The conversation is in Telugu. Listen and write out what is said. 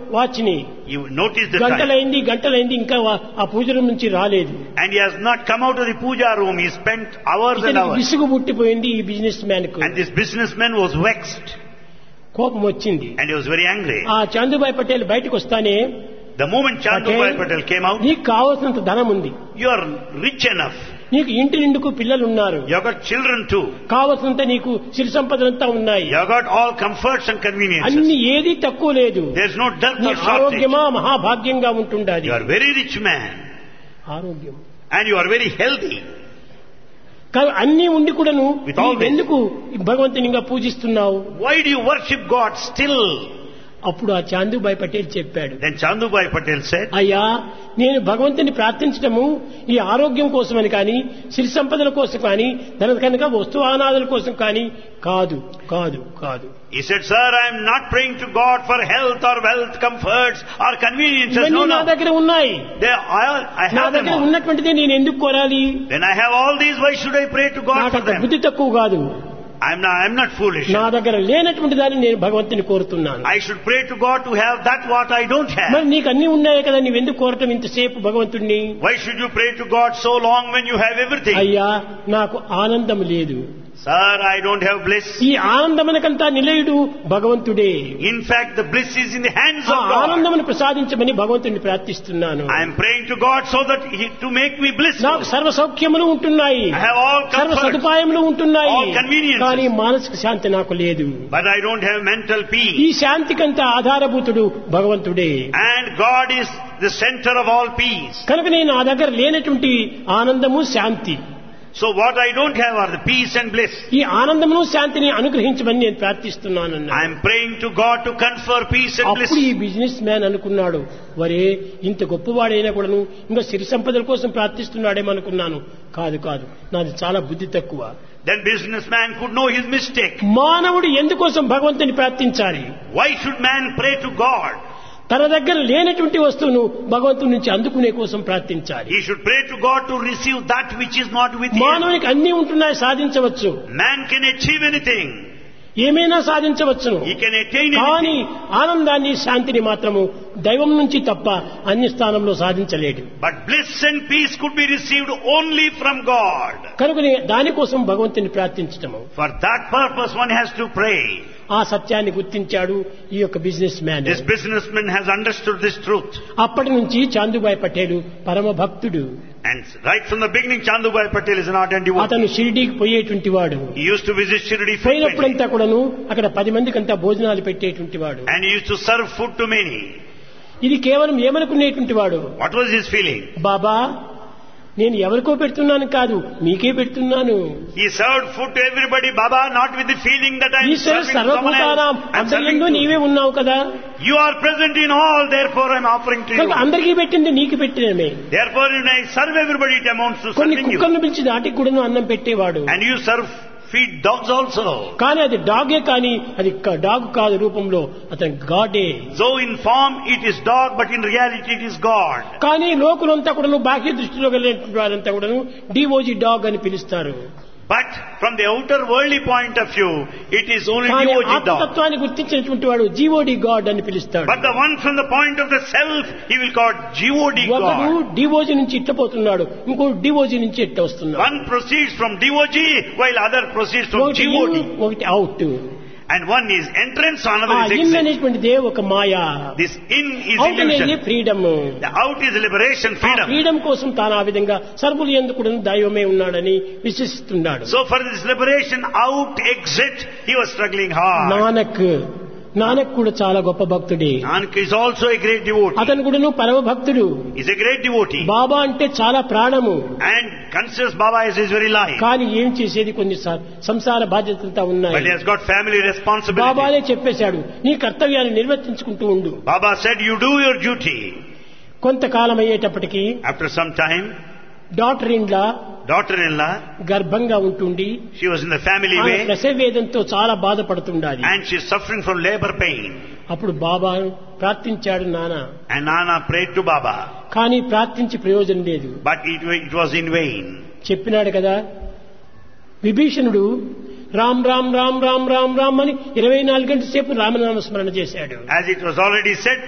వాచ్ని You notice the time. గంటలైంది గంటలైంది ఇంకా వా- ఆ పూజ రూమ్ నుంచి రాలేదు And he has not come out of the puja room. He spent hours and ఇతనికి hours. విసుగు పుట్టిపోయింది ఈ బిజినెస్ మ్యాన్ కు And this businessman was vexed. కోపం వచ్చింది And he was very angry. ఆ చందుబాయ్ పటేల్ బయటకు వస్తానే The moment Chandubhai Patel- Patel came out, నీకు కావాల్సినంత ధనం ఉంది you are rich enough. నీకు ఇంటి నిండుకు పిల్లలు ఉన్నారు You have got children too. కావలసినంత నీకు సిరి సంపదలంతా ఉన్నాయి You have got all comforts and conveniences. అన్ని ఏది తక్కువ లేదు There's no dearth నీ or shortage. ఆరోగ్యమా మహాభాగ్యంగా ఉంటుండాలి You are very rich man. ఆరోగ్యం And you are very healthy. కానీ అన్ని ఉండి కూడాను With all నీవు this. ఎందుకు ఈ భగవంతుని ఇంకా పూజిస్తున్నావు Why do you worship God still? అప్పుడు ఆ చాందుబాయ్ పటేల్ చెప్పాడు Then Chandubhai Patel said, అయ్యా నేను భగవంతుని ప్రార్థించడము ఈ ఆరోగ్యం కోసమని కానీ సిరి సంపదల కోసం కానీ ధన కనుక వస్తువానాదుల కోసం కానీ కాదు కాదు కాదు He said, Sir, I am not praying to God for health or wealth, comforts or conveniences. ఇవన్నీ No, నా no. దగ్గర ఉన్నాయి They, I, I నా have them దగ్గర all. ఉన్నటువంటిది నేను ఎందుకు కోరాలి When I have all these, why should I pray to God నాకు for అంత them? బుద్ధి తక్కువ కాదు I'm not, I'm not foolish. నా దగ్గర లేనటువంటి దాన్ని నేను భగవంతుని కోరుతున్నాను I should pray to God to have that what I don't have. మరి నీకు అన్ని ఉన్నాయి కదా నువ్వు ఎందుకు కోరటం ఇంతసేపు భగవంతుణ్ణి Why should you pray to God so long when you have everything? అయ్యా నాకు ఆనందం లేదు Sir, I don't have bliss. ఈ ఆనందమునకంతా నిలయుడు భగవంతుడే In fact, the bliss is in the hands ఆ of God. ఆనందమును ప్రసాదించమని భగవంతుని ప్రార్థిస్తున్నాను I am praying to God so that He, to make me blissful. నాకు సర్వ సౌఖ్యములు ఉంటున్నాయి I have all సర్వ comfort, సదుపాయములు ఉంటున్నాయి all conveniences. కానీ మానసిక శాంతి నాకు లేదు but I don't have mental ఈ peace. శాంతికంతా ఆధారభూతుడు భగవంతుడే And God is the center of all peace. కనుక నేను నా దగ్గర లేనటువంటి ఆనందము శాంతి So what I don't have are the peace and bliss. ఈ ఆనందమును శాంతిని అనుగ్రహించమని నేను ప్రార్థిస్తున్నాను I am praying to God to confer peace and bliss. అప్పుడు ఈ బిజినెస్ మ్యాన్ అనుకున్నాడు వరే ఇంత గొప్పవాడైనా కూడాను ఇంకా సిరి సంపదల కోసం ప్రార్థిస్తున్నాడేమనుకున్నాను కాదు కాదు నాది చాలా బుద్ధి తక్కువ Then businessman could know his mistake. మానవుడు ఎందుకోసం భగవంతుని ప్రార్థించాలి Why should man pray to God? తన దగ్గర లేనటువంటి వస్తువును భగవంతుడి నుంచి అందుకునే కోసం ప్రార్థించాలి He should pray to God to receive that which is not with him. మానవునికి అన్ని ఉంటున్నాయి సాధించవచ్చు Man can achieve anything. ఏమైనా సాధించవచ్చును He can attain కానీ anything. ఆనందాన్ని శాంతిని మాత్రము దైవం నుంచి తప్ప అన్ని స్థానంలో సాధించలేడు But bliss and peace could be received only from God. కనుకనే దానికోసం భగవంతుని ప్రార్థించటము For that purpose one has to pray. ఆ సత్యాన్ని గుర్తించాడు ఈ యొక్క business man This businessman has understood this truth. అప్పటి నుంచి చాందుబాయ్ పటేలు పరమ భక్తుడు And right from the beginning, Chandubhai Patel is an ardent devotee. అతను షిరిడీకి పోయేటువంటి వాడు He used to visit Shirdi frequently. పోయినప్పుడంతా కూడాను అక్కడ పది మందికి అంతా భోజనాలు పెట్టేటువంటి వాడు And he used to serve food to many. ఇది కేవలం ఏమనుకునేటువంటి వాడు What was his feeling? బాబా నేను ఎవరికో పెడుతున్నాను కాదు మీకే పెడుతున్నాను He served food to everybody, Baba, not with the feeling that I am Eshwara serving someone సర్వభూతానాం else. I'm serving అంతర్యంలో to నీవే ఉన్నావు కదా You are present in all, therefore I am offering to కనుక you. అందరికీ పెట్టింది నీకు పెట్టినమే Therefore, when I serve everybody, it amounts to కొన్ని serving you. కుక్కలను పిలిచి దాటికి కూడాను అన్నం పెట్టేవాడు And you serve, feed dogs also. కానీ అది డాగే కానీ అది క- డాగ్ కాదు రూపంలో అతని గాడే Though in form it is dog, but in reality it is God. కానీ లోకులంతా కూడాను బాహ్య దృష్టిలో వెళ్ళినటువంటి వారంతా కూడాను డిఓజీ డాగ్ అని పిలుస్తారు But from the outer worldly point of view, it is only కానీ devoted dog. ఆత్మతత్వాన్ని గుర్తించినటువంటి వాడు జీఓడి గాడ్ అని పిలుస్తాడు But the one from the point of the self, he will call God ఒకడు God. డివోజీ నుంచి ఇట్ట పోతున్నాడు ఇంకో డివోజీ నుంచి ఇట్ట వస్తున్నాడు One proceeds from DOG, while other proceeds from ఒకటి GOD. ఇన్, ఒకటి out And one is entrance, ఆ another is ఇన్ exit. అనేటువంటిదే ఒక మాయా This in is అవుట్ అనేది illusion. Freedom The out is liberation, ఆ freedom. ఫ్రీడమ్ కోసం తాను ఆ విధంగా సర్వులు ఎందుకు దైవమే ఉన్నాడని విశ్వసిస్తున్నాడు So for this liberation, out, exit, he was struggling hard. Nanak Nanak కూడా చాలా గొప్ప భక్తుడే Nanak is also a great devotee. అతను కూడాను పరమ భక్తుడు He's a great devotee. బాబా అంటే చాలా ప్రాణము And considers Baba as his very life. కానీ ఏం చేసేది కొన్ని స- సంసార బాధ్యతలంతా But he ఉన్నాయి has got family responsibility. బాబానే చెప్పేశాడు నీ కర్తవ్యాన్ని నిర్వర్తించుకుంటూ ఉండు Baba said, you do your duty. కొంతకాలం అయ్యేటప్పటికి After some time, డాక్టర్ ఇండ్లా daughter-in-law, గర్భంగా ఉంటుండి she was in the family ఆమె way ప్రసవేదంతో చాలా బాధపడుతుండాలి and she's suffering from labor pain. అప్పుడు బాబా ప్రార్థించాడు నాన్న And Nana prayed to Baba. కానీ ప్రార్థించి ప్రయోజనం లేదు But it, wa- it was in vain. చెప్పినాడు కదా విభీషణుడు రామ్ రామ్ రామ్ రామ్ రామ్ రామ్ అని ఇరవై నాలుగు గంటల సేపు రామనామ స్మరణ చేశాడు As it was already said,